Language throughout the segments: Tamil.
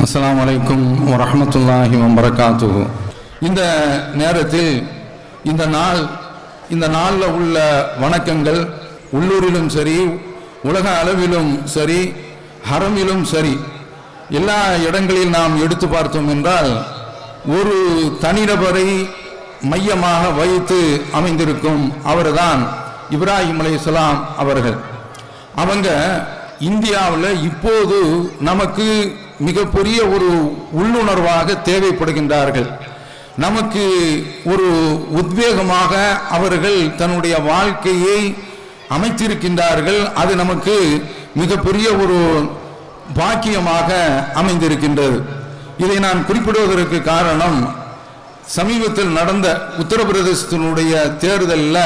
அஸ்ஸலாமு அலைக்கும் வரஹ்மத்துல்லாஹி வபரகாத்துஹு இந்த நேரத்தில் இந்த நாள் இந்த நாளில் உள்ள வணக்கங்கள் உள்ளூரிலும் சரி உலக அளவிலும் சரி ஹரமிலும் சரி எல்லா இடங்களில் நாம் எடுத்து பார்த்தோம் என்றால் ஒரு தனிநபரை மையமாக வைத்து அமைந்திருக்கும் அவர்தான் இப்ராஹிம் அலைஹிஸ்ஸலாம் அவர்கள் அவங்க இந்தியாவில் இப்போது நமக்கு மிகப்பெரிய ஒரு உள்ளுணர்வாக தேவைப்படுகின்றார்கள் நமக்கு ஒரு உத்வேகமாக அவர்கள் தன்னுடைய வாழ்க்கையை அமைத்திருக்கின்றார்கள் அது நமக்கு மிகப்பெரிய ஒரு பாக்கியமாக அமைந்திருக்கின்றது இதை நான் குறிப்பிடுவதற்கு காரணம் சமீபத்தில் நடந்த உத்தரப்பிரதேசத்தினுடைய தேர்தலில்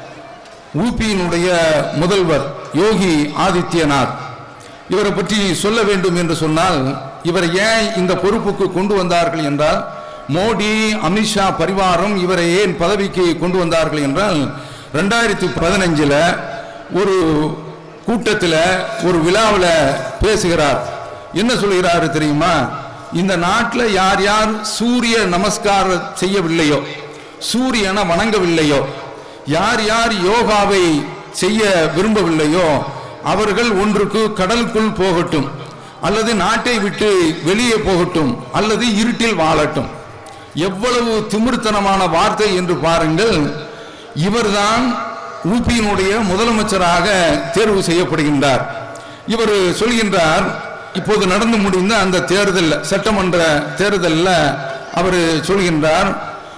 ஊபியினுடைய முதல்வர் யோகி ஆதித்யநாத் இவரை பற்றி சொல்ல வேண்டும் என்று சொன்னால் இவர் ஏன் இந்த பொறுப்புக்கு கொண்டு வந்தார்கள் என்றால் மோடி அமித்ஷா பரிவாரம் இவரை ஏன் பதவிக்கு கொண்டு வந்தார்கள் என்றால் ரெண்டாயிரத்தி பதினஞ்சில் ஒரு கூட்டத்தில் ஒரு விழாவில் பேசுகிறார் என்ன சொல்கிறாரு தெரியுமா இந்த நாட்டில் யார் யார் சூரிய நமஸ்காரம் செய்யவில்லையோ சூரியனை வணங்கவில்லையோ யார் யார் யோகாவை செய்ய விரும்பவில்லையோ அவர்கள் ஒன்றுக்கு கடலுக்குள் போகட்டும் அல்லது நாட்டை விட்டு வெளியே போகட்டும் அல்லது இருட்டில் வாழட்டும் எவ்வளவு திமிர்த்தனமான வார்த்தை என்று பாருங்கள் இவர்தான் ஊபியினுடைய முதலமைச்சராக தேர்வு செய்யப்படுகின்றார் இவர் சொல்கின்றார் இப்போது நடந்து முடிந்த அந்த தேர்தலில் சட்டமன்ற தேர்தலில் அவர் சொல்கின்றார்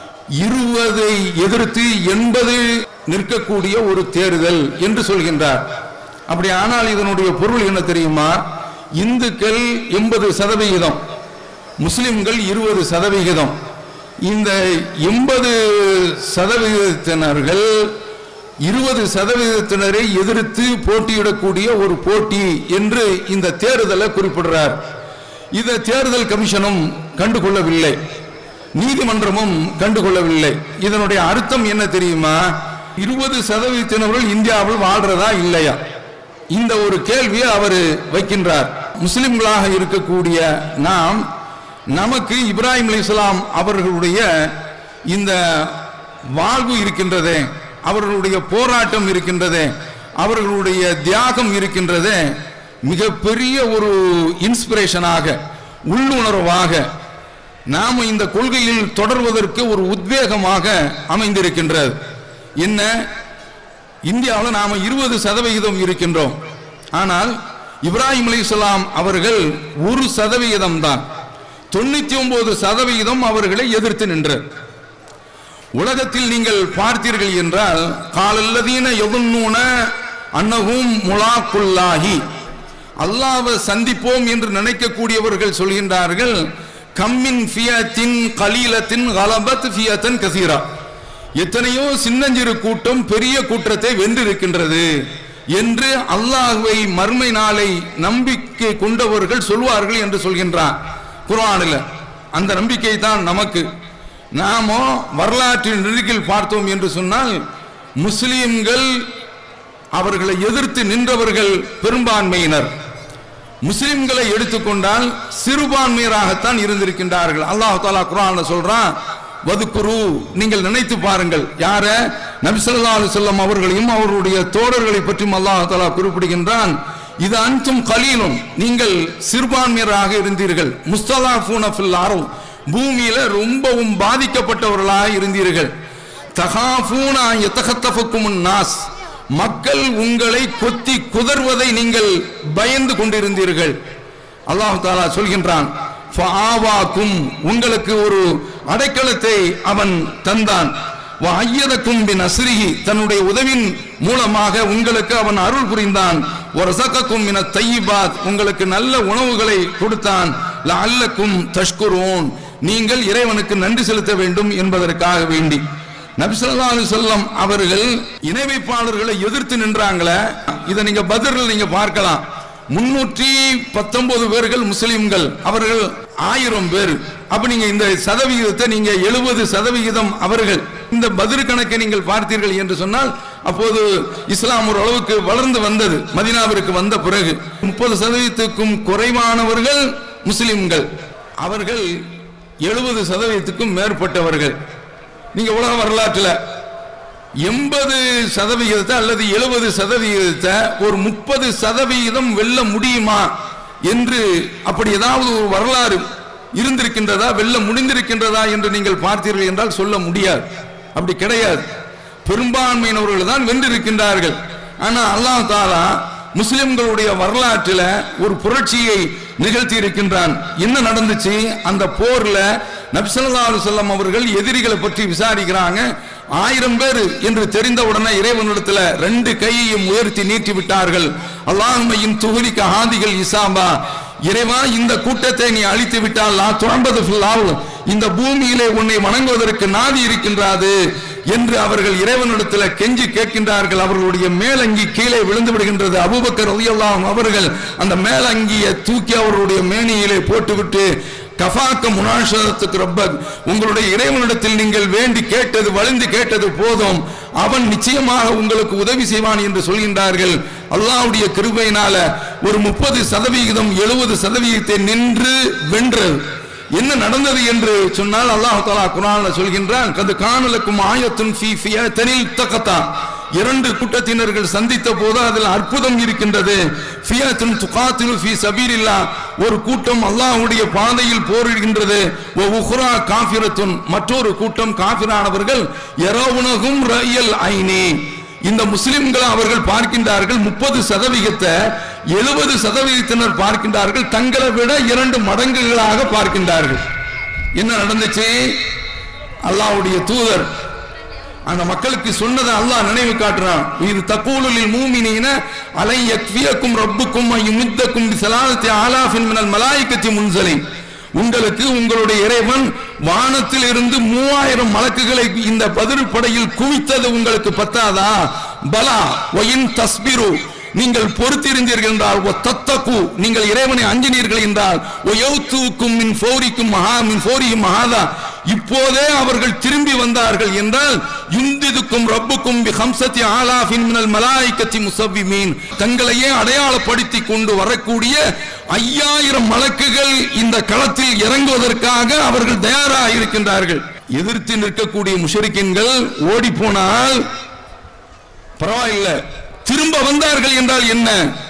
இருபதை எதிர்த்து எண்பது நிற்கக்கூடிய ஒரு தேர்தல் என்று சொல்கின்றார் அப்படி ஆனால் இதனுடைய பொருள் என்ன தெரியுமா இந்துக்கள் எண்பது சதவிகிதம் முஸ்லிம்கள் இருபது சதவிகிதம் இந்த எண்பது சதவிகிதத்தினர்கள் இருபது சதவீதத்தினரை எதிர்த்து போட்டியிடக்கூடிய ஒரு போட்டி என்று இந்த தேர்தலை குறிப்பிடுறார் இதை தேர்தல் கமிஷனும் கண்டுகொள்ளவில்லை நீதிமன்றமும் கண்டுகொள்ளவில்லை இதனுடைய அர்த்தம் என்ன தெரியுமா இருபது சதவீதத்தினர்கள் இந்தியாவில் வாழ்றதா இல்லையா இந்த ஒரு கேள்வியை அவர் வைக்கின்றார் முஸ்லிம்களாக இருக்கக்கூடிய நாம் நமக்கு இப்ராஹிம் அலிஸ்லாம் அவர்களுடைய இந்த வாழ்வு இருக்கின்றதே அவர்களுடைய போராட்டம் இருக்கின்றதே அவர்களுடைய தியாகம் இருக்கின்றதே மிகப்பெரிய ஒரு இன்ஸ்பிரேஷனாக உள்ளுணர்வாக நாம் இந்த கொள்கையில் தொடர்வதற்கு ஒரு உத்வேகமாக அமைந்திருக்கின்றது என்ன இந்தியாவில் நாம் இருபது சதவிகிதம் இருக்கின்றோம் ஆனால் இப்ராஹிம் அலிஸ்லாம் அவர்கள் ஒரு சதவிகிதம் தான் தொண்ணூத்தி ஒன்பது சதவிகிதம் அவர்களை எதிர்த்து நின்றார் உலகத்தில் நீங்கள் பார்த்தீர்கள் என்றால் காலல்லதீன எதுன்னூன அன்னகும் முலாக்குல்லாஹி அல்லாவை சந்திப்போம் என்று நினைக்கக்கூடியவர்கள் சொல்கின்றார்கள் கம்மின் ஃபியத்தின் கலீலத்தின் கலபத் ஃபியத்தன் கசீரா எத்தனையோ சின்னஞ்சிறு கூட்டம் பெரிய கூட்டத்தை வென்றிருக்கின்றது என்று அல்லாஹுவை மர்மை நாளை நம்பிக்கை கொண்டவர்கள் சொல்வார்கள் என்று சொல்கின்றார் குரானில் அந்த நம்பிக்கை தான் நமக்கு நாமோ வரலாற்றின் நெருக்கில் பார்த்தோம் என்று சொன்னால் முஸ்லிம்கள் அவர்களை எதிர்த்து நின்றவர்கள் பெரும்பான்மையினர் முஸ்லிம்களை எடுத்துக்கொண்டால் சிறுபான்மையராகத்தான் இருந்திருக்கின்றார்கள் அல்லாஹ் தாலா குரான் சொல்றான் வதுக்குரு நீங்கள் நினைத்து பாருங்கள் யார நபிசல்லா செல்லம் அவர்களையும் அவருடைய தோழர்களை பற்றியும் அல்லாஹ் தாலா குறிப்பிடுகின்றான் இது அன்றும் கலீலும் நீங்கள் சிறுபான்மையராக இருந்தீர்கள் முஸ்தலாஃபூனஃபில் ஆரவ் பூமியில ரொம்பவும் பாதிக்கப்பட்டவர்களாக இருந்தீர்கள் தகாஃபூனா எத்தகத்தஃபக்கும் நாஸ் மக்கள் உங்களை கொத்தி குதர்வதை நீங்கள் பயந்து கொண்டிருந்தீர்கள் அல்லாஹு தாலா சொல்கின்றான் ஃபாவாக்கும் உங்களுக்கு ஒரு அடைக்கலத்தை அவன் தந்தான் ஐயதக்கும் பின் அஸ்ரிஹி தன்னுடைய உதவின் மூலமாக உங்களுக்கு அவன் அருள் புரிந்தான் ஒரு சக்கக்கும் என தையிபாத் உங்களுக்கு நல்ல உணவுகளை கொடுத்தான் அல்லக்கும் தஷ்குரோன் நீங்கள் இறைவனுக்கு நன்றி செலுத்த வேண்டும் என்பதற்காக வேண்டி நபிசல்லா சொல்லம் அவர்கள் இணை வைப்பாளர்களை எதிர்த்து நின்றாங்களே இதை நீங்க பதிரில் நீங்க பார்க்கலாம் முன்னூற்றி பத்தொன்பது பேர்கள் முஸ்லிம்கள் அவர்கள் ஆயிரம் பேர் அப்ப நீங்க இந்த சதவிகிதத்தை நீங்க எழுபது சதவிகிதம் அவர்கள் இந்த பதிர் கணக்கை நீங்கள் பார்த்தீர்கள் என்று சொன்னால் அப்போது இஸ்லாம் ஒரு அளவுக்கு வளர்ந்து வந்தது மதினாவிற்கு வந்த பிறகு முப்பது சதவீதத்துக்கும் குறைவானவர்கள் முஸ்லிம்கள் அவர்கள் எழுபது சதவீதத்துக்கும் மேற்பட்டவர்கள் நீங்க உலக வரலாற்றில் எண்பது சதவிகிதத்தை அல்லது எழுபது சதவிகிதத்தை ஒரு முப்பது சதவிகிதம் வெல்ல முடியுமா என்று அப்படி ஏதாவது ஒரு வரலாறு இருந்திருக்கின்றதா வெல்ல முடிந்திருக்கின்றதா என்று நீங்கள் பார்த்தீர்கள் என்றால் சொல்ல முடியாது அப்படி கிடையாது பெரும்பான்மையினவர்கள் தான் வென்றிருக்கின்றார்கள் ஆனா அல்லாஹ் தாலா முஸ்லிம்களுடைய வரலாற்றில் ஒரு புரட்சியை நிகழ்த்தி இருக்கின்றான் என்ன நடந்துச்சு அந்த போர்ல நபிசல்லா அலுவலம் அவர்கள் எதிரிகளை பற்றி விசாரிக்கிறாங்க ஆயிரம் பேர் என்று தெரிந்த உடனே இறைவனிடத்துல ரெண்டு கையையும் உயர்த்தி நீட்டி விட்டார்கள் அல்லாஹ்மையின் துகுலிக்க ஆதிகள் இசாபா இறைவா இந்த கூட்டத்தை நீ அழித்து விட்டால் லா துறம்பது ஃபில்லால் இந்த பூமியிலே உன்னை வணங்குவதற்கு நாதி இருக்கின்றது என்று அவர்கள் இறைவனிடத்தில் கெஞ்சி கேட்கின்றார்கள் அவர்களுடைய மேலங்கி கீழே விழுந்து விடுகின்றது அபூபக்கர் ரலியல்லாஹு அவர்கள் அந்த மேலங்கியை தூக்கி அவர்களுடைய மேனியிலே போட்டுவிட்டு கஃபாக்க முனாஷத்துக்கு ரப்பக் உங்களுடைய இறைவனிடத்தில் நீங்கள் வேண்டி கேட்டது வழிந்து கேட்டது போதும் அவன் நிச்சயமாக உங்களுக்கு உதவி செய்வான் என்று சொல்கின்றார்கள் அல்லாஹ்வுடைய கிருபையினால ஒரு முப்பது சதவிகிதம் எழுபது சதவிகிதத்தை நின்று வென்றது என்ன நடந்தது என்று சொன்னால் அல்லாஹ் தஆலா குர்ஆன்ல சொல்கின்றான் கது கானலக்கும் ஆயத்துன் ஃபீ ஃபியத்தனில் தகதா இரண்டு கூட்டத்தினர்கள் சந்தித்த போது அதில் அற்புதம் இருக்கின்றது ஃபியத்துன் துகாத்திலு ஃபீ சபீலில்லா ஒரு கூட்டம் அல்லாஹ்வுடைய பாதையில் போரிடுகின்றது வ உஹ்ரா காஃபிரத்துன் மற்றொரு கூட்டம் காஃபிரானவர்கள் யரவுனகும் ரயல் ஐனி இந்த முஸ்லிம்கள் அவர்கள் பார்க்கின்றார்கள் முப்பது சதவிகிதத்தை எழுபது சதவிகிதத்தினர் பார்க்கின்றார்கள் தங்களை விட இரண்டு மடங்குகளாக பார்க்கின்றார்கள் என்ன நடந்துச்சு அல்லாஹ்வுடைய தூதர் அந்த மக்களுக்கு சொன்னதை அல்லாஹ் நினைவு காட்டுறான் இது தக்கூலில் மூமினீன அலை யக்வியக்கும் ரப்புக்கும் யுமித்தக்கும் சலாலத்தி ஆலாஃபின் மினல் மலாய்க்கத்தி முன்சலை உங்களுக்கு உங்களுடைய இறைவன் வானத்தில் இருந்து மூவாயிரம் மலக்குகளை இந்த பதில் படையில் குவித்தது உங்களுக்கு பத்தாதா பலா ஒயின் தஸ்பிரு நீங்கள் பொறுத்திருந்தீர்கள் என்றால் ஒ தத்தகு நீங்கள் இறைவனை அஞ்சினீர்கள் என்றால் ஒ யௌத்துக்கும் மின் ஃபோரிக்கும் மகா மின் ஃபோரியும் மகாதா இப்போதே அவர்கள் திரும்பி வந்தார்கள் என்றால் யுந்திதுக்கும் ரப்புக்கும் பி ஹம்சத்தி ஆலாஃபின் மினல் மலாய்க்கத்தி முசவ்விமீன் தங்களையே அடையாளப்படுத்தி கொண்டு வரக்கூடிய ஐயாயிரம் மலக்குகள் இந்த களத்தில் இறங்குவதற்காக அவர்கள் தயாராக இருக்கின்றார்கள் எதிர்த்து நிற்கக்கூடிய முஷரிக்கின்கள் ஓடி போனால் பரவாயில்லை திரும்ப வந்தார்கள் என்றால் என்ன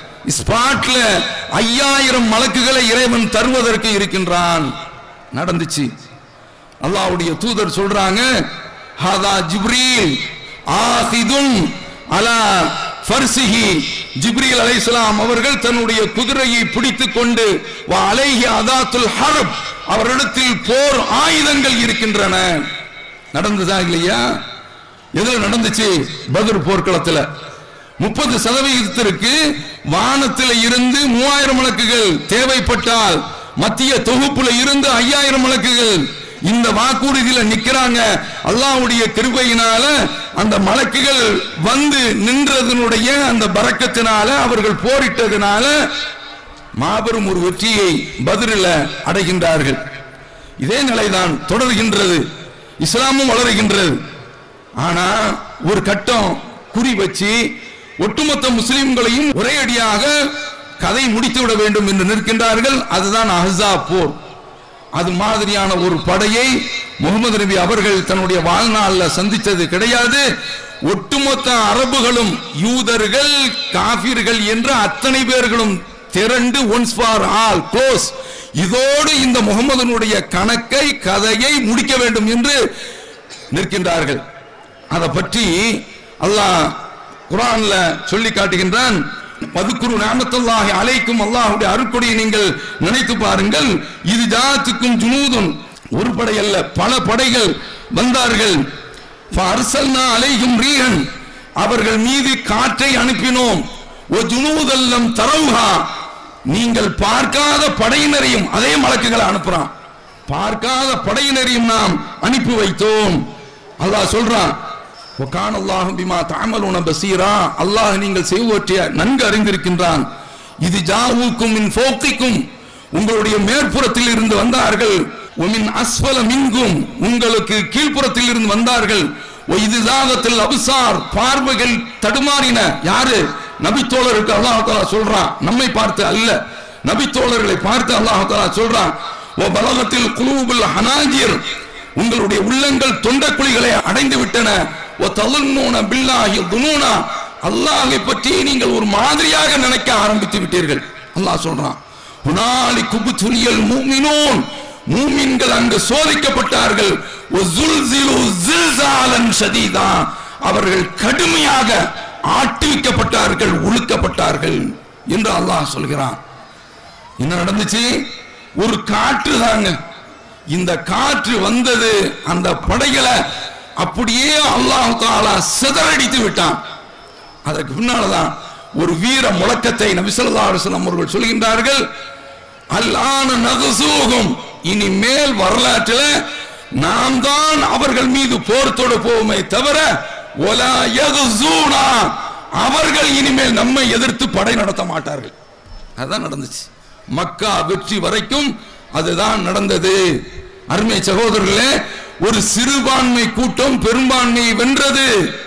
ஸ்பாட்ல ஐயாயிரம் மலக்குகளை இறைவன் தருவதற்கு இருக்கின்றான் நடந்துச்சு அல்லாஹ்வுடைய தூதர் சொல்றாங்க ஹாதா ஜிப்ரீல் ஆஹிதுன் அலா ஃபர்சிஹி ஜிப்ரீல் அலைஹிஸ்ஸலாம் அவர்கள் தன்னுடைய குதிரையை பிடித்துக் கொண்டு வ அலைஹி அதாத்துல் ஹரப் அவரிடத்தில் போர் ஆயுதங்கள் இருக்கின்றன நடந்ததா இல்லையா எதுல நடந்துச்சு பத்ர் போர்க்களத்துல முப்பது சதவிகிதத்திற்கு வானத்தில் இருந்து மூவாயிரம் வழக்குகள் தேவைப்பட்டால் மத்திய தொகுப்புல இருந்து ஐயாயிரம் வழக்குகள் இந்த வாக்குறுதியில நிக்கிறாங்க அல்லாஹ்வுடைய கிருபையினால அந்த மலக்குகள் வந்து நின்றதனுடைய அந்த பறக்கத்தினால அவர்கள் போரிட்டதுனால மாபெரும் ஒரு வெற்றியை பதிரில் அடைகின்றார்கள் இதே நிலைதான் தொடர்கின்றது இஸ்லாமும் வளருகின்றது ஆனா ஒரு கட்டம் குறி வச்சு ஒட்டுமொத்த முஸ்லிம்களையும் ஒரே அடியாக கதை முடித்து விட வேண்டும் என்று நிற்கின்றார்கள் அதுதான் அஹ்ஸா போர் அது மாதிரியான ஒரு படையை முகமது நபி அவர்கள் தன்னுடைய வாழ்நாளில் சந்தித்தது கிடையாது ஒட்டுமொத்த அரபுகளும் யூதர்கள் காபிர்கள் என்ற அத்தனை பேர்களும் திரண்டு ஒன்ஸ் ஃபார் ஆல் க்ளோஸ் இதோடு இந்த முகமதனுடைய கணக்கை கதையை முடிக்க வேண்டும் என்று நிற்கின்றார்கள் அதை பற்றி அல்லாஹ் குரான்ல சொல்லி காட்டுகின்றான் பதுக்குரு நாமத்துல்லாஹி அலைக்கும் அல்லாஹ்வுடைய அருட்கொடையை நீங்கள் நினைத்து பாருங்கள் இது ஜாத்துக்கும் ஜுனூதுன் ஒரு படை அல்ல பல படைகள் வந்தார்கள் ஃபஅர்சல்னா அலைஹிம் ரீஹன் அவர்கள் மீது காற்றை அனுப்பினோம் ஒ ஜுனூதல்லம் தரவுஹா நீங்கள் பார்க்காத படையினரையும் அதே மலக்குகளை அனுப்புறான் பார்க்காத படையினரையும் நாம் அனுப்பி வைத்தோம் அல்லாஹ் சொல்றான் وَكَانَ اللَّهُ بِمَا تَعْمَلُونَ بَصِيرًا அல்லாஹ் நீங்கள் செய்வற்றைய நன்கு அறிந்திருக்கின்றான் இது ஜாவுக்கும் மின் ஃபோக்கிக்கும் உங்களுடைய மேற்புறத்தில் இருந்து வந்தார்கள் ஒமின் அஸ்வல மின்கும் உங்களுக்கு கீழ்ப்புறத்தில் இருந்து வந்தார்கள் இது தாகத்தில் அபிசார் பார்வைகள் தடுமாறின யாரு நபித்தோழருக்கு அல்லாஹ் தஆலா சொல்றான் நம்மை பார்த்து அல்ல நபித்தோழர்களை பார்த்து அல்லாஹ் தஆலா சொல்றான் ஓ பலகத்தில் குலூபுல் ஹனாஜிர் உங்களுடைய உள்ளங்கள் தொண்டக்குழிகளை அடைந்து விட்டன ஓ தலுன்னூன பில்லாஹி துனூனா அல்லாஹை பற்றி நீங்கள் ஒரு மாதிரியாக நினைக்க ஆரம்பித்து விட்டீர்கள் அல்லாஹ் சொல்றான் ஹுனாலி குபுத்துலியல் மூமினூன் மூமின்கள் அங்கு சோதிக்கப்பட்டார்கள் وَزُلْزِلُوا زِلْزَالًا شَدِيدًا. அவர்கள் கடுமையாக ஆட்டுவிக்கப்பட்டார்கள் உழுக்கப்பட்டார்கள் என்று அல்லாஹ் சொல்கிறான் என்ன நடந்துச்சு ஒரு காற்று தாங்க இந்த காற்று வந்தது அந்த படைகளை அப்படியே அல்லாஹ் தாலா சிதறடித்து விட்டான் அதற்கு பின்னால்தான் ஒரு வீர முழக்கத்தை நபிசல்லா அலுவலம் அவர்கள் சொல்கின்றார்கள் அல்லான நகசூகம் இனிமேல் வரலாற்றில் நாம் தான் அவர்கள் மீது போர் தொட போவோமே தவிர ஒலா யகுசூனா அவர்கள் இனிமேல் நம்மை எதிர்த்து படை நடத்த மாட்டார்கள் அதான் நடந்துச்சு மக்கா வெற்றி வரைக்கும் அதுதான் நடந்தது அருமை சகோதரர்களே ஒரு சிறுபான்மை கூட்டம் பெரும்பான்மையை வென்றது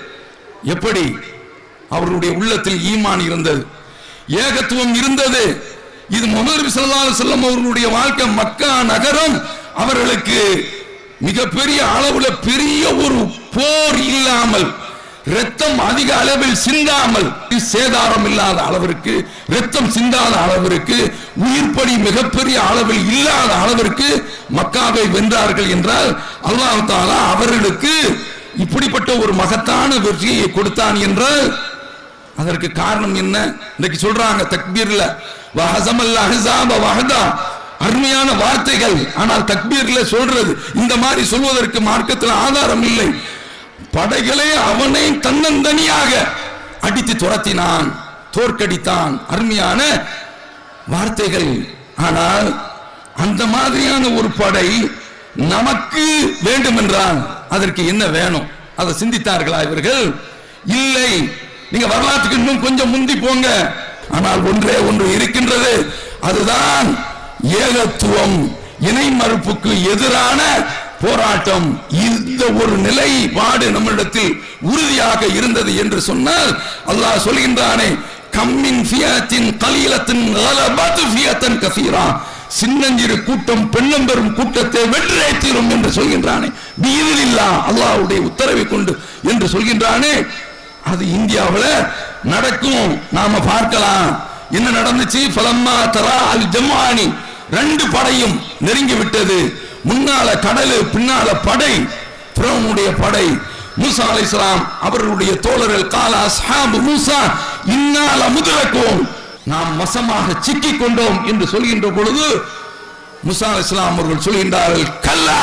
எப்படி அவர்களுடைய உள்ளத்தில் ஈமான் இருந்தது ஏகத்துவம் இருந்தது இது முகமது நபி ஸல்லல்லாஹு அலைஹி வஸல்லம் அவர்களுடைய வாழ்க்கை மக்கா நகரம் அவர்களுக்கு மிகப்பெரிய அளவுல பெரிய ஒரு போர் இல்லாமல் ரத்தம் அதிக அளவில் சிந்தாமல் சேதாரம் இல்லாத அளவிற்கு ரத்தம் சிந்தாத அளவிற்கு உயிர்ப்படி மிகப்பெரிய அளவில் இல்லாத அளவிற்கு மக்காவை வென்றார்கள் என்றால் அல்லாஹ் தாலா அவர்களுக்கு இப்படிப்பட்ட ஒரு மகத்தான வெற்றியை கொடுத்தான் என்றால் அதற்கு காரணம் என்ன இன்னைக்கு சொல்றாங்க தக்பீர்ல வஹசமல் அஹ்ஸாப வஹதா அருமையான வார்த்தைகள் ஆனால் தக்பீர்ல சொல்றது இந்த மாதிரி சொல்வதற்கு மார்க்கத்தில் ஆதாரம் இல்லை படைகளை அவனை தன்னந்தனியாக அடித்து துரத்தினான் தோற்கடித்தான் அருமையான வார்த்தைகள் ஆனால் அந்த மாதிரியான ஒரு படை நமக்கு வேண்டும் என்றால் அதற்கு என்ன வேணும் அதை சிந்தித்தார்களா இவர்கள் இல்லை நீங்க வரலாற்றுக்கு இன்னும் கொஞ்சம் முந்தி போங்க ஆனால் ஒன்றே ஒன்று இருக்கின்றது அதுதான் ஏகத்துவம் இணை மறுப்புக்கு எதிரான போராட்டம் இந்த ஒரு நிலைப்பாடு நம்மிடத்தில் உறுதியாக இருந்தது என்று சொன்னால் அல்லாஹ் சொல்கின்றானே கம்மின் ஃபியத்தின் கலீலத்தின் கலபத் ஃபியத்தன் கசீரா சின்னஞ்சிறு கூட்டம் பெண்ணம்பெரும் கூட்டத்தை வென்றே தீரும் என்று சொல்கின்றானே பீதிலில்லா அல்லாஹ்வுடைய உத்தரவை கொண்டு என்று சொல்கின்றானே அது இந்தியாவுல நடக்கும் நாம பார்க்கலாம் என்ன நடந்துச்சு பலம்மா தரா அல் ஜம்மானி ரெண்டு படையும் நெருங்கி விட்டது முன்னால கடலு பின்னால படை பிரவுனுடைய படை மூசா அலைஹிஸ்ஸலாம் அவர்களுடைய தோழர்கள் கால அஸ்ஹாபு மூசா இன்னால முதலக்கும் நாம் வசமாக சிக்கிக் கொண்டோம் என்று சொல்கின்ற பொழுது முசா அலைஹிஸ்ஸலாம் அவர்கள் சொல்கின்றார்கள் கல்லா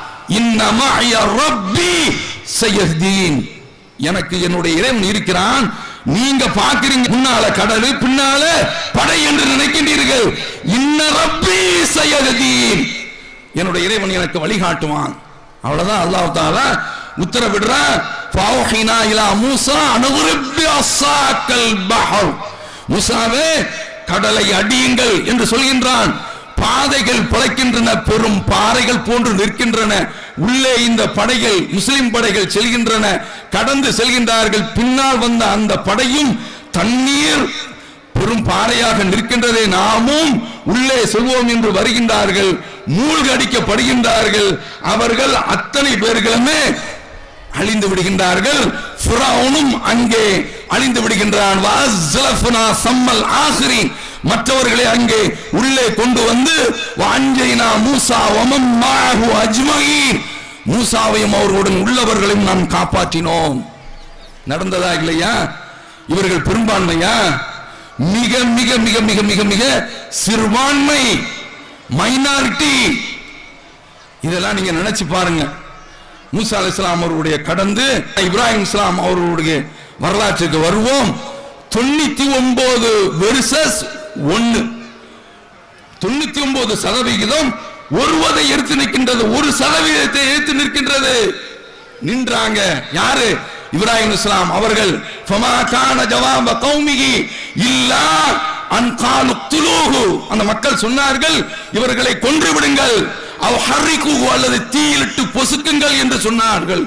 இன்னமா ரப்பி சையஹ்தீன் எனக்கு என்னுடைய இறைவன் இருக்கிறான் நீங்க பாக்குறீங்க முன்னால கடலு பின்னால படை என்று நினைக்கின்றீர்கள் இன்ன ரப்பி சையஹ்தீன் என்னுடைய இறைவன் எனக்கு வழிகாட்டுவான் அவ்வளவுதான் அல்லாஹ் தாலா உத்தரவிடுறான் ஃபாவஹினா இலா மூசா அனுகுரிப்பி அஸ்ஸாக்கல் பஹர் மூசாவே கடலை அடியுங்கள் என்று சொல்கின்றான் பாதைகள் பிழைக்கின்றன பெரும் பாறைகள் போன்று நிற்கின்றன உள்ளே இந்த படைகள் முஸ்லிம் படைகள் செல்கின்றன கடந்து செல்கின்றார்கள் பின்னால் வந்த அந்த படையும் தண்ணீர் பெரும் பாறையாக நிற்கின்றதை நாமும் உள்ளே செல்வோம் என்று வருகின்றார்கள் மூழ்கடிக்கப்படுகின்றார்கள் அவர்கள் அத்தனை பேர்களுமே அழிந்து விடுகின்றார்கள் ஃபிரௌனும் அங்கே அழிந்து விடுகின்றான் வஅஸ்லஃப்னா சம்மல் ஆஹிரின் மற்றவர்களை அங்கே உள்ளே கொண்டு வந்து வாஞ்சைனா மூசா வமம் மாஹு அஜ்மஈன் மூசாவையும் அவர்களுடன் உள்ளவர்களையும் நாம் காப்பாற்றினோம் நடந்ததா இல்லையா இவர்கள் பெரும்பான்மையா மிக மிக மிக மிக மிக மிக சிறுபான்மை மைனாரிட்டி இதெல்லாம் நீங்க நினைச்சு பாருங்க மூசா அலிஸ்லாம் அவர்களுடைய கடந்து இப்ராஹிம் இஸ்லாம் அவர்களுடைய வரலாற்றுக்கு வருவோம் தொண்ணூத்தி ஒன்பது வெர்சஸ் ஒன்னு தொண்ணூத்தி ஒன்பது சதவிகிதம் ஒருவதை எடுத்து நிற்கின்றது ஒரு சதவீதத்தை எடுத்து நிற்கின்றது நின்றாங்க யாரு இப்ராஹிம் இஸ்லாம் அவர்கள் ஃபமா கான ஜவாப கௌமிகி இல்லா அன் காலு துலூஹு அந்த மக்கள் சொன்னார்கள் இவர்களை கொன்று விடுங்கள் அவ் ஹர்ரிகுஹு அல்லது தீயிலிட்டு பொசுக்குங்கள் என்று சொன்னார்கள்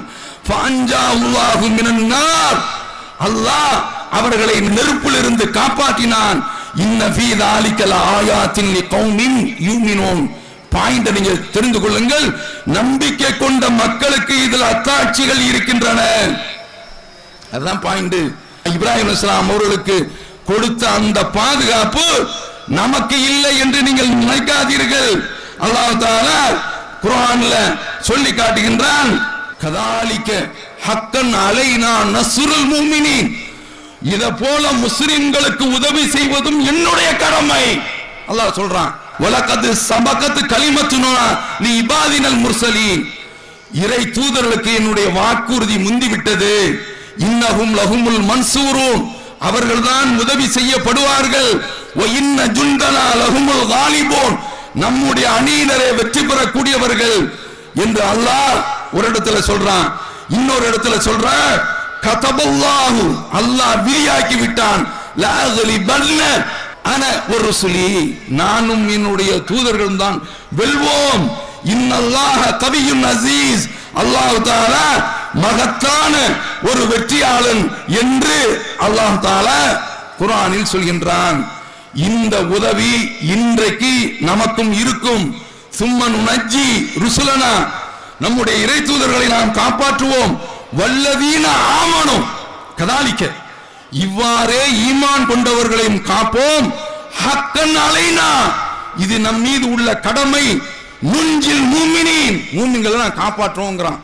ஃபஅன்ஜாஹுல்லாஹு மினன் நார் அல்லாஹ் அவர்களை நெருப்பில் இருந்து காப்பாற்றினான் இன்ன ஃபீ ذلك لآيات لقوم يؤمنون பாயிண்ட் நீங்க தெரிந்து கொள்ளுங்கள் நம்பிக்கை கொண்ட மக்களுக்கு இதில் அத்தாட்சிகள் இருக்கின்றன அதுதான் பாயிண்ட் இப்ராஹிம் இஸ்லாம் அவர்களுக்கு கொடுத்த அந்த பாதுகாப்பு நமக்கு இல்லை என்று நீங்கள் நினைக்காதீர்கள் அல்லாஹ் தாலா குர்ஆன்ல சொல்லி காட்டுகின்றான் கதாலிக்க ஹக்கன் அலைனா நஸ்ருல் முஃமினீன் இத போல முஸ்லிம்களுக்கு உதவி செய்வதும் என்னுடைய கடமை அல்லாஹ் சொல்றான் வலக்கது சபகத்து கலிமத்துனா நீ இபாதினல் முர்சலீன் இறை தூதர்களுக்கு என்னுடைய வாக்குறுதி முந்திவிட்டது இன்னஹும் லஹுமுல் மன்சூரூன் அவர்கள்தான் உதவி செய்யப்படுவார்கள் வ இன்ன ஜுண்டனா லஹுமுல் காலிபூன் நம்முடைய அணியினரை வெற்றி பெறக்கூடியவர்கள் என்று அல்லாஹ் ஒரு இடத்துல சொல்றான் இன்னொரு இடத்துல சொல்றான் கதபல்லாஹு அல்லாஹ் விரியாக்கி விட்டான் லா அக்லிபன்ன அன ஒரு ருசுலி நானும் என்னுடைய தூதர்களும் தான் வெல்வோம் இன்னல்லாஹ கவியுன் அசீஸ் அல்லாஹ் தாலா மகத்தான ஒரு வெற்றியாளன் என்று அல்லாஹ் தாலா குர்ஆனில் சொல்கின்றான் இந்த உதவி இன்றைக்கு நமக்கும் இருக்கும் சும்மன் நஜ்ஜி ருசுலனா நம்முடைய இறை தூதர்களை நாம் காப்பாற்றுவோம் வல்லதீன ஆமனும் கதாலிக்க இவ்வாறே ஈமான் கொண்டவர்களையும் காப்போம் ஹக்கன் அலைனா இது நம் மீது உள்ள கடமை நுஞ்சில் மூமினின் மூமின்களை நான் காப்பாற்றுவோங்கிறான்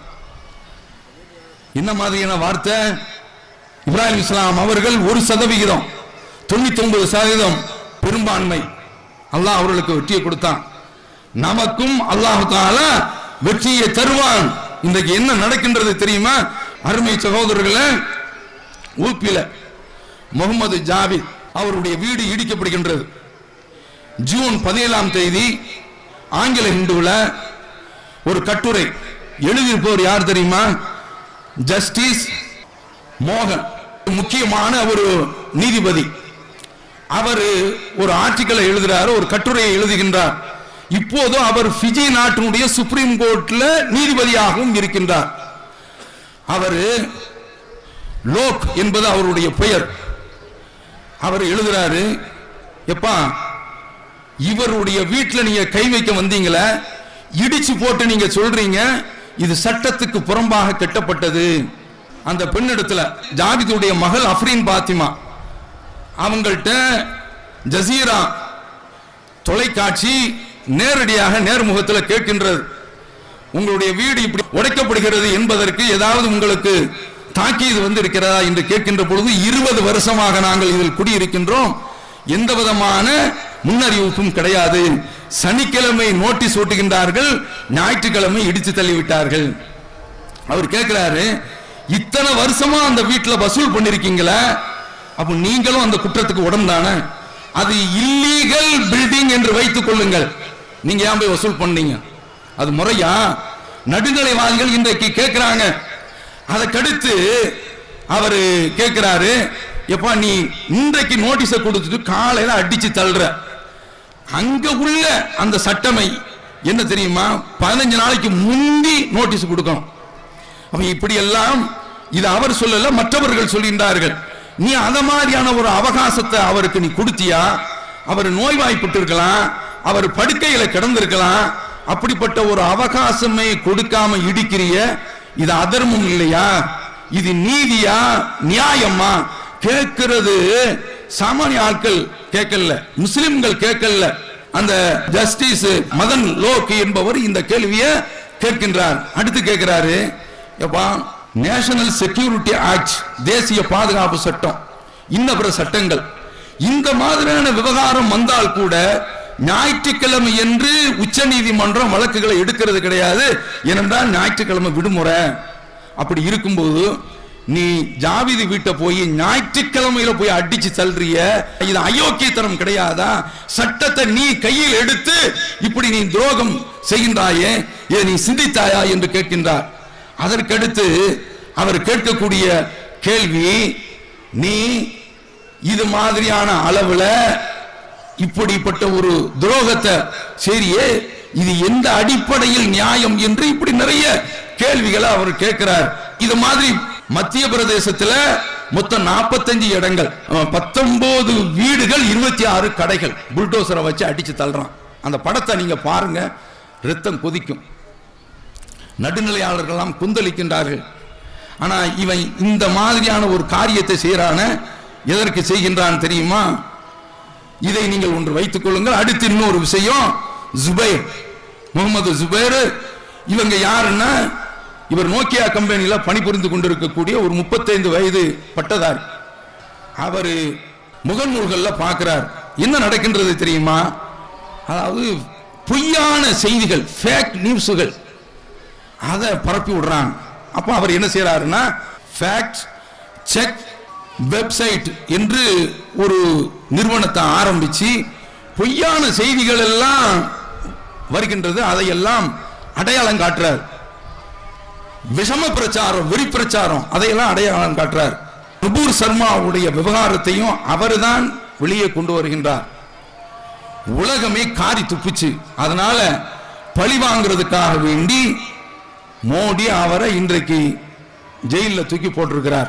என்ன மாதிரியான வார்த்தை இப்ராஹிம் இஸ்லாம் அவர்கள் ஒரு சதவிகிதம் தொண்ணூத்தி ஒன்பது சதவீதம் பெரும்பான்மை அல்லாஹ் அவர்களுக்கு வெற்றியை கொடுத்தான் நமக்கும் அல்லாஹ் தாலா வெற்றியை தருவான் இன்றைக்கு என்ன நடக்கின்றது தெரியுமா அருமை சகோதரர்களே ஊப்பில முகமது ஜாவித் அவருடைய வீடு இடிக்கப்படுகின்றது ஜூன் பதினேழாம் தேதி ஆங்கில ஹிந்துல ஒரு கட்டுரை எழுதியிருப்பவர் யார் தெரியுமா ஜஸ்டிஸ் மோகன் முக்கியமான ஒரு நீதிபதி அவர் ஒரு ஆர்டிக்கலை எழுதுறாரு ஒரு கட்டுரையை எழுதுகின்றார் இப்போது அவர் பிஜி நாட்டினுடைய சுப்ரீம் கோர்ட்ல நீதிபதியாகவும் இருக்கின்றார் அவரு லோக் என்பது அவருடைய பெயர் அவர் எழுதுறாரு எப்பா இவருடைய வீட்டில் நீங்க கை வைக்க வந்தீங்களே இடிச்சு போட்டு நீங்க சொல்றீங்க இது சட்டத்துக்கு புறம்பாக கட்டப்பட்டது அந்த பெண்ணிடத்துல ஜாபிதுடைய மகள் அஃப்ரீன் பாத்திமா அவங்கள்ட்ட ஜசீரா தொலைக்காட்சி நேரடியாக நேர்முகத்தில் கேட்கின்றது உங்களுடைய வீடு இப்படி உடைக்கப்படுகிறது என்பதற்கு ஏதாவது உங்களுக்கு தாக்கீது வந்து இருக்கிறதா என்று கேட்கின்ற பொழுது இருபது வருஷமாக நாங்கள் இதில் குடியிருக்கின்றோம் எந்த விதமான முன்னறிவிப்பும் கிடையாது சனிக்கிழமை நோட்டீஸ் ஓட்டுகின்றார்கள் ஞாயிற்றுக்கிழமை இடித்து தள்ளிவிட்டார்கள் அவர் கேட்கிறாரு இத்தனை வருஷமா அந்த வீட்டுல வசூல் பண்ணிருக்கீங்களா அப்ப நீங்களும் அந்த குற்றத்துக்கு உடம்பு தானே அது இல்லீகல் பில்டிங் என்று வைத்துக் கொள்ளுங்கள் நீங்க ஏன் போய் வசூல் பண்ணீங்க அது முறையா நடுநிலைவாதிகள் இன்றைக்கு கேட்கிறாங்க அதற்கடுத்து அவரு கேட்கிறாரு எப்பா நீ இன்றைக்கு நோட்டீஸை கொடுத்துட்டு காலையில அடிச்சு தள்ளுற அங்க உள்ள அந்த சட்டமை என்ன தெரியுமா பதினஞ்சு நாளைக்கு முந்தி நோட்டீஸ் கொடுக்கணும் அப்ப இப்படி எல்லாம் இது அவர் சொல்லல மற்றவர்கள் சொல்கின்றார்கள் நீ அத மாதிரியான ஒரு அவகாசத்தை அவருக்கு நீ கொடுத்தியா அவர் நோய்வாய்ப்பட்டு இருக்கலாம் அவர் படுக்கையில கிடந்திருக்கலாம் அப்படிப்பட்ட ஒரு அவகாசமே கொடுக்காம இடிக்கிறிய இது அதர்மம் இல்லையா இது நீதியா நியாயமா கேட்கிறது சாமானிய ஆட்கள் கேட்கல முஸ்லிம்கள் கேட்கல அந்த ஜஸ்டிஸ் மதன் லோக் என்பவர் இந்த கேள்வியை கேட்கின்றார் அடுத்து கேட்கிறாரு எப்பா நேஷனல் செக்யூரிட்டி ஆக்ட் தேசிய பாதுகாப்பு சட்டம் இன்ன பிற சட்டங்கள் இந்த மாதிரியான விவகாரம் வந்தால் கூட ஞாயிற்றுக்கிழமை என்று உச்ச நீதிமன்றம் வழக்குகளை எடுக்கிறது கிடையாது ஏனென்றால் ஞாயிற்றுக்கிழமை விடுமுறை அப்படி இருக்கும்போது நீ ஜாவிதி வீட்டை போய் ஞாயிற்றுக்கிழமையில போய் அடிச்சு தள்ளுறிய இது அயோக்கியத்தனம் கிடையாதா சட்டத்தை நீ கையில் எடுத்து இப்படி நீ துரோகம் செய்கின்றாயே இதை நீ சிந்தித்தாயா என்று கேட்கின்றார் அதற்கடுத்து அவர் கேட்கக்கூடிய கேள்வி நீ இது மாதிரியான அளவுல இப்படிப்பட்ட ஒரு துரோகத்தை சரியே இது எந்த அடிப்படையில் நியாயம் என்று இப்படி நிறைய கேள்விகளை அவர் கேட்கிறார் இது மாதிரி மத்திய பிரதேசத்துல மொத்தம் நாற்பத்தஞ்சு இடங்கள் பத்தொன்பது வீடுகள் இருபத்தி ஆறு கடைகள் புல்டோசரை வச்சு அடிச்சு தள்ளுறான் அந்த படத்தை நீங்க பாருங்க ரத்தம் கொதிக்கும் நடுநிலையாளர்கள்லாம் குந்தளிக்கின்றார்கள் ஆனா இவன் இந்த மாதிரியான ஒரு காரியத்தை செய்யறான எதற்கு செய்கின்றான் தெரியுமா இதை நீங்கள் ஒன்று வைத்துக் கொள்ளுங்கள் அடுத்து இன்னொரு விஷயம் ஜுபைர் முகமது ஜுபைர் இவங்க யாருன்னா இவர் நோக்கியா கம்பெனியில பணிபுரிந்து கொண்டிருக்கக்கூடிய ஒரு முப்பத்தைந்து வயது பட்டதாரி அவர் முகநூல்கள்ல பார்க்கிறார் என்ன நடக்கின்றது தெரியுமா அதாவது பொய்யான செய்திகள் ஃபேக் நியூஸுகள் அதை பரப்பி விடுறாங்க அப்போ அவர் என்ன செய்யறாருன்னா ஃபேக்ட் செக் வெப்சைட் என்று ஒரு நிறுவனத்தை ஆரம்பிச்சு பொய்யான செய்திகள் எல்லாம் வருகின்றது அதையெல்லாம் அடையாளம் காட்டுறார் விஷம பிரச்சாரம் வெறி பிரச்சாரம் அதையெல்லாம் அடையாளம் காட்டுறார் நுபூர் சர்மாவுடைய விவகாரத்தையும் அவர்தான் வெளியே கொண்டு வருகின்றார் உலகமே காரி துப்புச்சு அதனால பழி வாங்குறதுக்காக வேண்டி மோடி அவரை இன்றைக்கு ஜெயிலில் தூக்கி போட்டிருக்கிறார்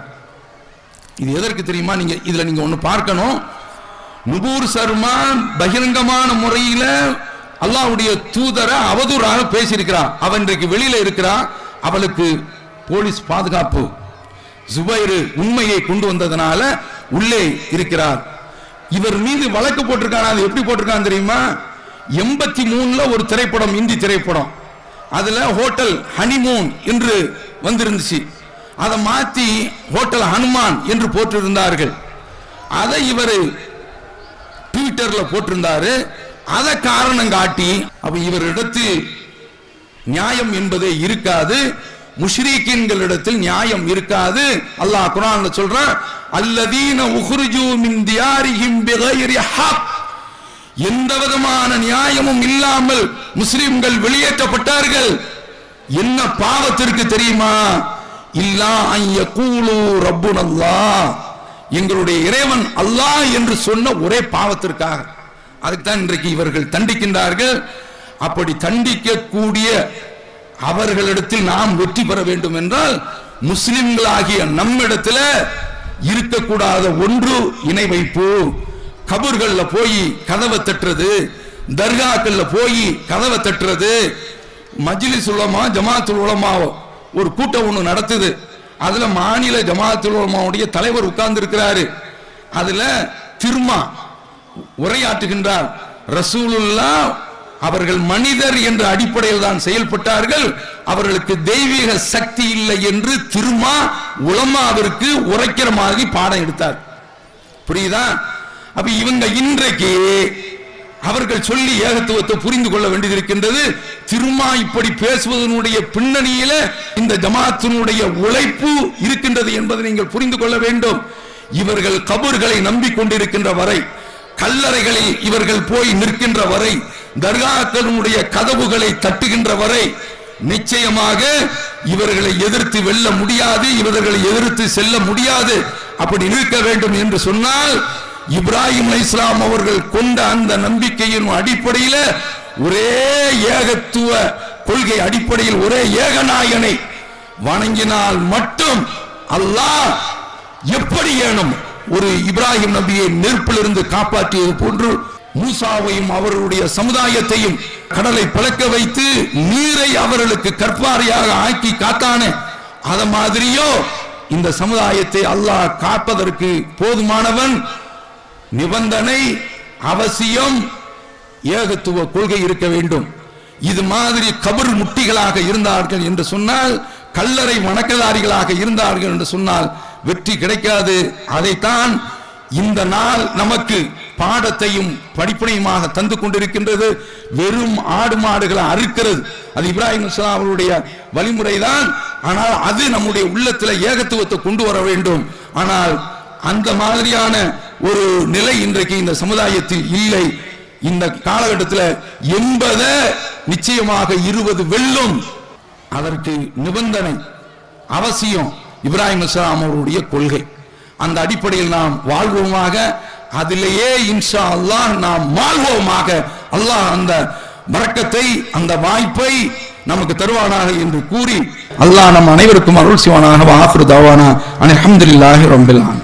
இது எதற்கு தெரியுமா நீங்க இதுல நீங்க ஒண்ணு பார்க்கணும் நுபூர் சர்மா பகிரங்கமான முறையில அல்லாஹ்வுடைய தூதரை அவதூறாக பேசியிருக்கிறான் அவன் இன்றைக்கு வெளியில இருக்கிறான் அவளுக்கு போலீஸ் பாதுகாப்பு ஜுபைரு உண்மையை கொண்டு வந்ததனால உள்ளே இருக்கிறார் இவர் மீது வழக்கு போட்டிருக்கான் அது எப்படி போட்டிருக்கான் தெரியுமா எண்பத்தி மூணுல ஒரு திரைப்படம் இந்தி திரைப்படம் அதுல ஹோட்டல் ஹனிமூன் என்று வந்திருந்துச்சு அதை மாத்தி ஹோட்டல் ஹனுமான் என்று போட்டிருந்தார்கள் அதை இவர் ட்விட்டர்ல போட்டிருந்தாரு அதை காரணம் காட்டி அப்ப இவரிடத்தில் நியாயம் என்பதே இருக்காது முஷ்ரீக்கின்களிடத்தில் நியாயம் இருக்காது அல்லாஹ் குர்ஆன்ல சொல்றான் அல்லதீன உஹ்ருஜு மின் தியாரிஹிம் பிகைரி ஹக் எந்த விதமான நியாயமும் இல்லாமல் முஸ்லிம்கள் வெளியேற்றப்பட்டார்கள் என்ன பாவத்திற்கு தெரியுமா இல்லா ஐய கூலு ரப்புன் அல்லாஹ் எங்களுடைய இறைவன் அல்லாஹ் என்று சொன்ன ஒரே பாவத்திற்காக அதுக்கு தான் இன்றைக்கு இவர்கள் தண்டிக்கின்றார்கள் அப்படி தண்டிக்கக்கூடிய அவர்களிடத்தில் நாம் வெற்றி பெற வேண்டும் என்றால் முஸ்லிம்களாகிய நம்மிடத்துல இருக்கக்கூடாத ஒன்று இணை வைப்பு கபூர்கள்ல போய் கதவை தட்டுறது தர்காக்கள்ல போய் கதவை தட்டுறது மஜ்லிஸ் உலமா ஜமாத்துல் உலமாவோ ஒரு கூட்டம் ஒண்ணு நடத்துது அதுல மாநில ஜமாத்துல் உலமாவுடைய தலைவர் உட்கார்ந்து இருக்கிறாரு அதுல திருமா உரையாற்றுகின்றார் ரசூலுல்லா அவர்கள் மனிதர் என்ற அடிப்படையில் தான் செயல்பட்டார்கள் அவர்களுக்கு தெய்வீக சக்தி இல்லை என்று திருமா உலமாவிற்கு உரைக்கிற மாதிரி பாடம் எடுத்தார் புரியுதா அப்ப இவங்க இன்றைக்கு அவர்கள் சொல்லி ஏகத்துவத்தை புரிந்து கொள்ள வேண்டியது இருக்கின்றது திருமா இப்படி பேசுவதனுடைய பின்னணியில இந்த ஜமாத்தினுடைய உழைப்பு இருக்கின்றது என்பதை நீங்கள் புரிந்து கொள்ள வேண்டும் இவர்கள் கபூர்களை நம்பிக்கொண்டிருக்கின்ற வரை கல்லறைகளில் இவர்கள் போய் நிற்கின்ற வரை தர்காக்களுடைய கதவுகளை தட்டுகின்ற வரை நிச்சயமாக இவர்களை எதிர்த்து வெல்ல முடியாது இவர்களை எதிர்த்து செல்ல முடியாது அப்படி நிற்க வேண்டும் என்று சொன்னால் இப்ராஹிம் இஸ்லாம் அவர்கள் கொண்ட அந்த நம்பிக்கையின் அடிப்படையில் ஒரே ஏகத்துவ கொள்கை அடிப்படையில் ஒரே ஏகநாயகனை வணங்கினால் மட்டும் அல்லாஹ் எப்படி ஏனும் ஒரு இப்ராஹிம் நபியை நெருப்பிலிருந்து காப்பாற்றியது போன்று மூசாவையும் அவர்களுடைய சமுதாயத்தையும் கடலை பிளக்க வைத்து நீரை அவர்களுக்கு கற்பாரியாக ஆக்கி காத்தானே அத மாதிரியோ இந்த சமுதாயத்தை அல்லாஹ் காப்பதற்கு போதுமானவன் நிபந்தனை அவசியம் ஏகத்துவ கொள்கை இருக்க வேண்டும் இது மாதிரி கபர் முட்டிகளாக இருந்தார்கள் என்று சொன்னால் கல்லறை வணக்கதாரிகளாக இருந்தார்கள் என்று சொன்னால் வெற்றி கிடைக்காது அதைத்தான் இந்த நாள் நமக்கு பாடத்தையும் படிப்பனையுமாக தந்து கொண்டிருக்கின்றது வெறும் ஆடு மாடுகளை அறுக்கிறது அது இப்ராஹிம் இஸ்லாம் அவருடைய வழிமுறைதான் ஆனால் அது நம்முடைய உள்ளத்தில் ஏகத்துவத்தை கொண்டு வர வேண்டும் ஆனால் அந்த மாதிரியான ஒரு நிலை இன்றைக்கு இந்த சமுதாயத்தில் இல்லை இந்த காலகட்டத்தில் எண்பத நிச்சயமாக இருபது வெல்லும் அதற்கு நிபந்தனை அவசியம் இப்ராஹிம் இஸ்லாம் அவருடைய கொள்கை அந்த அடிப்படையில் நாம் வாழ்வோமாக அதிலேயே இன்ஷா அல்லாஹ் நாம் வாழ்வோமாக அல்லாஹ் அந்த வரக்கத்தை அந்த வாய்ப்பை நமக்கு தருவானாக என்று கூறி அல்லாஹ் நம் அனைவருக்கும் அருள் செய்வானாக ஆஃபிரு தவானா அல்ஹம்துலில்லாஹி ரப்பில் ஆலமீன்